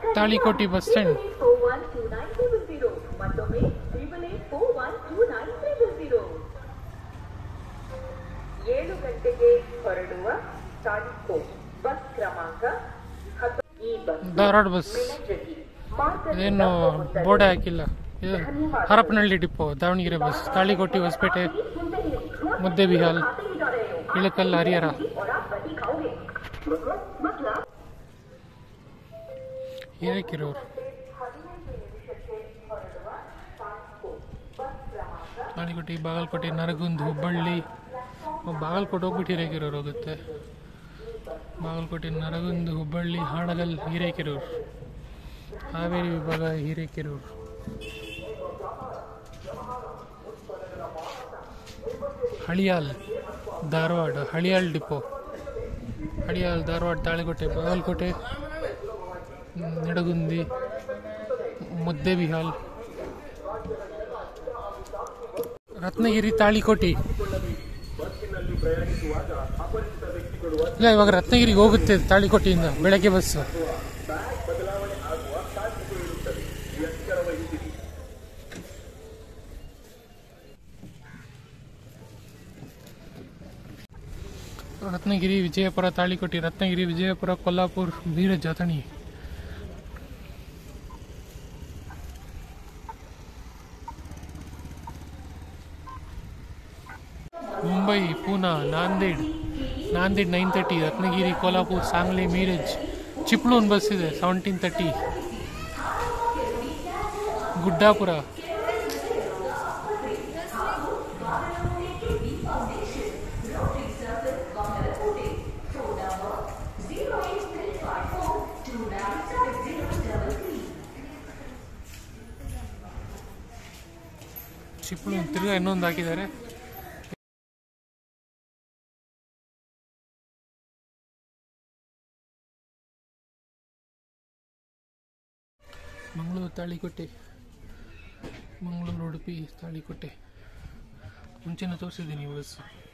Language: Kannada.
Talikoti bus stand four one two nine triple zero ಮತ್ತೊಮ್ಮೆ triple eight four one two nine triple zero ಏಳು ಗಂಟೆಗೆ ಹೊರಡುವ ತಾಳಿಕೋ ಬಸ್ ಕ್ರಮಾಂಕ ಹತ್ತು ಈ ಬಸ್ ಧಾರವಾಡ ಬಸ್ ಮಿಣಜಗಿ ಮಾರ್ಗದಿಂದ ಅದೇನು ಹೋಗುತ್ತದೆ. ಬೋರ್ಡ್ ಹಾಕಿಲ್ಲ ಇದು ಹರಪನಹಳ್ಳಿ ಡಿಪೋ ದಾವಣಗೆರೆ ಬಸ್ ತಾಳಿಕೋಟಿ ಹೊಸಪೇಟೆ ಮುದ್ದೇಬಿಹಾಲ್ ಇಳಕಲ್ ಹರಿಹರ और आप वही खाओगे मतलब ಹಿರೇಕೆರೂರು ತಾಳಿಕೋಟೆ ಬಾಗಲಕೋಟೆ ನರಗುಂದ್ ಹುಬ್ಬಳ್ಳಿ ಓ, ಬಾಗಲಕೋಟೆ ಹೋಗ್ಬಿಟ್ಟು ಹಿರೇಕೆರೂರು ಹೋಗುತ್ತೆ ಬಾಗಲಕೋಟೆ ನರಗುಂದ್ ಹುಬ್ಬಳ್ಳಿ ಹಾಣಗಲ್ ಹಿರೇಕೆರೂರು ಹಾವೇರಿ ವಿಭಾಗ ಹಿರೇಕೆರೂರು ಹಳಿಯಾಲ್ ಧಾರವಾಡ ಹಳಿಯಾಲ್ ಡಿಪೋ ಹಳಿಯಾಲ್ ಧಾರವಾಡ ತಾಳಿಕೋಟೆ ಬಾಗಲಕೋಟೆ ಮ್, ನಿಡಗುಂದಿ ಮುದ್ದೇಬಿಹಾಲ್ ರತ್ನಗಿರಿ ತಾಳಿಕೋಟಿ ಇಲ್ಲ ಇವಾಗ ರತ್ನಗಿರಿಗೆ ಹೋಗುತ್ತೆ ತಾಳಿಕೋಟೆಯಿಂದ ಬೆಳಗ್ಗೆ ಬಸ್ ರತ್ನಗಿರಿ ವಿಜಯಪುರ ತಾಳಿಕೋಟಿ ರತ್ನಗಿರಿ ವಿಜಯಪುರ ಕೊಲ್ಲಾಪುರ ವೀರ ಜತಣಿ Mumbai Poona Nanded Nanded nine thirty Ratnagiri Kolhapur Sangli Miraj Chiplun bus ಇದೆ ಸೆವೆಂಟೀನ್ ತರ್ಟಿ ಗುಡ್ಡಾಪುರ ಚಿಪ್ಲೂನ್ ತಿರ್ಗಾ ಇನ್ನೊಂದು ಹಾಕಿದ್ದಾರೆ ಮಂಗಳೂರು ತಾಳಿಕೋಟೆ ಮಂಗಳೂರು ಉಡುಪಿ ತಾಳಿಕೋಟೆ ಮುಂಚೆನೇ ತೋರಿಸಿದ್ದೀನಿ ಬಸ್